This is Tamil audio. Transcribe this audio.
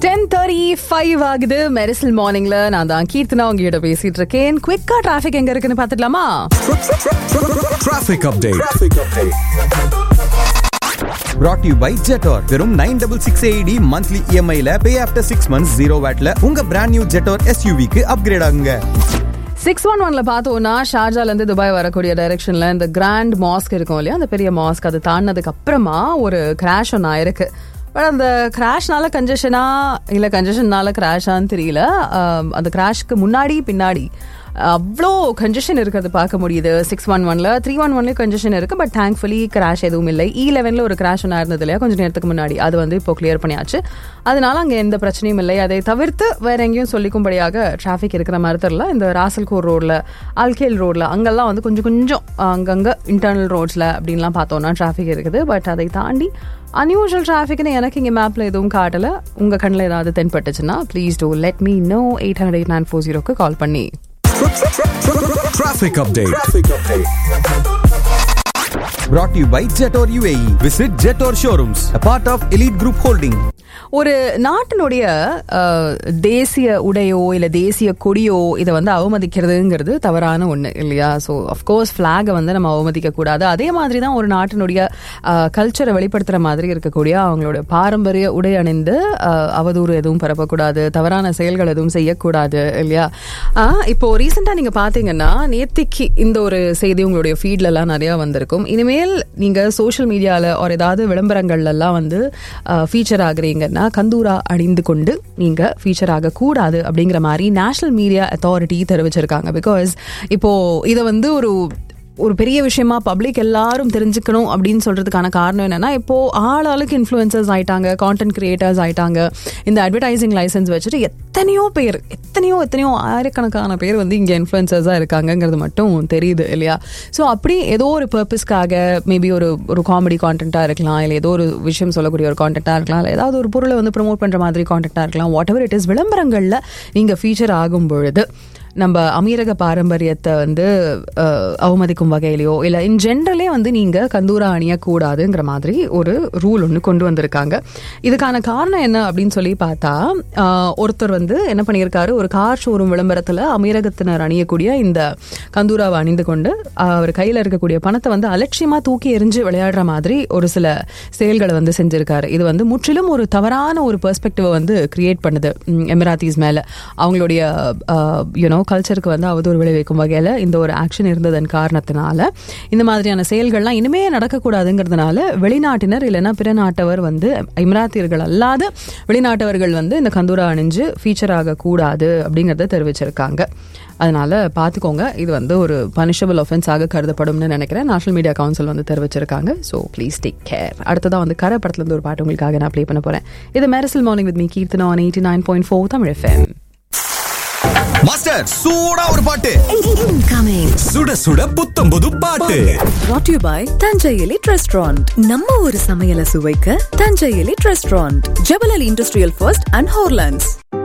டென் தேர்ட்டி ஃபைவ் ஆகுது மெரிசல் மார்னிங்ல நான் தான் கீர்த்தனா உங்ககிட்ட பேசிட்டு இருக்கேன் குவிக்கா டிராபிக் எங்க இருக்குன்னு பாத்துக்கலாமா Traffic update. Brought to you by Jetor. வெறும் nine double six AED monthly இஎம்ஐல pay after six months zero வேட்ல உங்க பிராண்ட் நியூ ஜெட்டோர் எஸ்யூவிக்கு அப்கிரேட் ஆகுங்க சிக்ஸ் ஒன் ஒன்ல பார்த்தோம்னா ஷார்ஜால இருந்து துபாய் வரக்கூடிய டைரக்ஷன்ல இந்த கிராண்ட் மாஸ்க் இருக்கும் இல்லையா அந்த பெரிய மாஸ்க் அது தாண்டினதுக்கு அப்புறமா ஒரு கிராஷ் ஒன்று ஆயிருக்கு பட் அந்த கிராஷ்னால கன்ஜெஷனா இல்ல கன்ஜெஷன்னால கிராஷான்னு தெரியல ஆம், அந்த கிராஷ்க்கு முன்னாடி பின்னாடி அவ்வளோ கன்ஜெஷன் இருக்கிறது பார்க்க முடியுது சிக்ஸ் ஒன் ஒன்ல த்ரீ ஒன் ஒன்லேயும் கன்ஜெஷன் இருக்கு பட் தேங்க்ஃபுல்லி கிராஷ் எதுவும் இல்லை இ லெவனில் ஒரு கிராஷ் ஒன்று இருந்தது இல்லையா கொஞ்சம் நேரத்துக்கு முன்னாடி அது வந்து இப்போ கிளியர் பண்ணியாச்சு அதனால அங்கே எந்த பிரச்சனையும் இல்லை அதை தவிர்த்து வேற எங்கேயும் சொல்லிக்கும்படியாக டிராஃபிக் இருக்கிற மாதிரி தெரியல இந்த ராசல்கோர் ரோட்ல அல்கேல் ரோட்ல அங்கெல்லாம் வந்து கொஞ்சம் கொஞ்சம் அங்கங்க இன்டர்னல் ரோட்ஸ்ல அப்படின்லாம் பார்த்தோம்னா டிராஃபிக் இருக்குது பட் அதை தாண்டி அன்யூஷுவல் டிராஃபிக்னு எனக்கு இங்கே மேப்ல எதுவும் காட்டல உங்க கண்ணில் ஏதாவது தென்பட்டுச்சுன்னா please do let me know eight hundred eight nine four ஜீரோக்கு கால் பண்ணி Traffic update. Brought to you by Jetor UAE. Visit Jetor showrooms, a part of Elite Group Holding. ஒரு நாட்டினுடைய அஹ், தேசிய உடையோ இல்ல தேசிய கொடியோ இதை வந்து அவமதிக்கிறதுங்கிறது தவறான ஒண்ணு இல்லையா ஸோ அஃப்கோர்ஸ் ஃபிளாகை வந்து நம்ம அவமதிக்க கூடாது அதே மாதிரி தான் ஒரு நாட்டினுடைய கல்ச்சரை வெளிப்படுத்துற மாதிரி இருக்கக்கூடிய அவங்களோட பாரம்பரிய உடை அணிந்து அஹ், அவதூறு எதுவும் பரப்பக்கூடாது தவறான செயல்கள் எதுவும் செய்யக்கூடாது இல்லையா ஆஹ், இப்போ ரீசெண்டா நீங்க பாத்தீங்கன்னா நேத்திக்கு இந்த ஒரு செய்தி உங்களுடைய ஃபீட்ல எல்லாம் நிறைய வந்திருக்கும் இனிமேல் நீங்க சோஷியல் மீடியால ஒரு ஏதாவது விளம்பரங்கள்ல எல்லாம் வந்து ஃபீச்சர் ஆகுறீங்கன்னா கந்தூரா அணிந்து கொண்டு நீங்க ஃபீச்சர் ஆக கூடாது அப்படிங்கிற மாதிரி நேஷனல் மீடியா அத்தாரிட்டி தெரிவிச்சிருக்காங்க பிகாஸ் இப்போ இதை வந்து ஒரு ஒரு பெரிய விஷயமா பப்ளிக் எல்லாரும் தெரிஞ்சுக்கணும் அப்படின்னு சொல்றதுக்கான காரணம் என்னன்னா இப்போ ஆளாளுக்கு இன்ஃப்ளூயன்சர்ஸ் ஆயிட்டாங்க கான்டென்ட் கிரியேட்டர்ஸ் ஆயிட்டாங்க இந்த அட்வர்டைசிங் லைசன்ஸ் வச்சுட்டு எத்தனையோ பேர் எத்தனையோ எத்தனையோ ஆயிரக்கணக்கான பேர் வந்து இங்கே இன்ஃப்ளூயன்சர்ஸாக இருக்காங்கங்கிறது மட்டும் தெரியுது இல்லையா ஸோ அப்படி ஏதோ ஒரு பர்பஸ்க்காக மேபி ஒரு ஒரு காமெடி கான்டென்ட்டாக இருக்கலாம் இல்லை ஏதோ ஒரு விஷயம் சொல்லக்கூடிய ஒரு கான்டென்ட்டாக இருக்கலாம் இல்லை ஏதாவது ஒரு பொருளை வந்து ப்ரொமோட் பண்ணுற மாதிரி கான்டென்ட்டாக இருக்கலாம் வாட் எவர் இட் இஸ் விளம்பரங்களில் நீங்கள் ஃபீச்சர் ஆகும் பொழுது நம்ம அமீரக பாரம்பரியத்தை வந்து அஹ், அவமதிக்கும் வகையிலையோ இல்லை இன் ஜென்ரலே வந்து நீங்க கந்தூரா அணியக்கூடாதுங்கிற மாதிரி ஒரு ரூல் ஒன்று கொண்டு வந்திருக்காங்க இதுக்கான காரணம் என்ன அப்படின்னு சொல்லி பார்த்தா அஹ், ஒருத்தர் வந்து என்ன பண்ணியிருக்காரு ஒரு கார் ஷோரூம் விளம்பரத்தில் அமீரகத்தினர் அணியக்கூடிய இந்த கந்தூராவை அணிந்து கொண்டு அவர் கையில் இருக்கக்கூடிய பணத்தை வந்து அலட்சியமா தூக்கி எறிஞ்சு விளையாடுற மாதிரி ஒரு சில செயல்களை வந்து செஞ்சிருக்காரு இது வந்து முற்றிலும் ஒரு தவறான ஒரு பெர்ஸ்பெக்டிவை வந்து கிரியேட் பண்ணுது ம், எமிராத்திஸ் மேல அவங்களுடைய யூனோ கல்ச்சருக்கு வந்து அவதூறு விளைவிக்கும் வகையில் இந்த ஒரு ஆக்ஷன் இருந்ததன் காரணத்தினால இந்த மாதிரியான செயல்கள்லாம் இனிமே நடக்கக்கூடாதுங்கிறதுனால வெளிநாட்டினர் இல்லைன்னா பிற நாட்டவர் வந்து இமராத்தியர்கள் அல்லாத வெளிநாட்டவர்கள் வந்து இந்த கந்தூரா அணிஞ்சு ஃபீச்சர் ஆகக்கூடாது அப்படிங்கிறத தெரிவிச்சிருக்காங்க அதனால பார்த்துக்கோங்க இது வந்து ஒரு பனிஷபிள் ஒஃபென்ஸ் ஆக கருதப்படும்னு நினைக்கிறேன் நேஷனல் மீடியா கவுன்சில் வந்து தெரிவிச்சிருக்காங்க ஸோ ப்ளீஸ் டேக் கேர் அடுத்ததா வந்து கரை படத்துல இருந்து ஒரு பாட்டு உங்களுக்காக நான் ப்ளே பண்ண போறேன் இது Mersal morning with me Keerthana on eighty nine point four Tamil FM master சூடா ஒரு பாட்டு Incoming. சுட சுட புத்தம் புது பாட்டு Brought to you by Thanjai elite restaurant நம்ம ஒரு சமையலை சுவைக்க Thanjai elite restaurant Jebel Ali industrial first and ஹோர்லாண்ட்ஸ்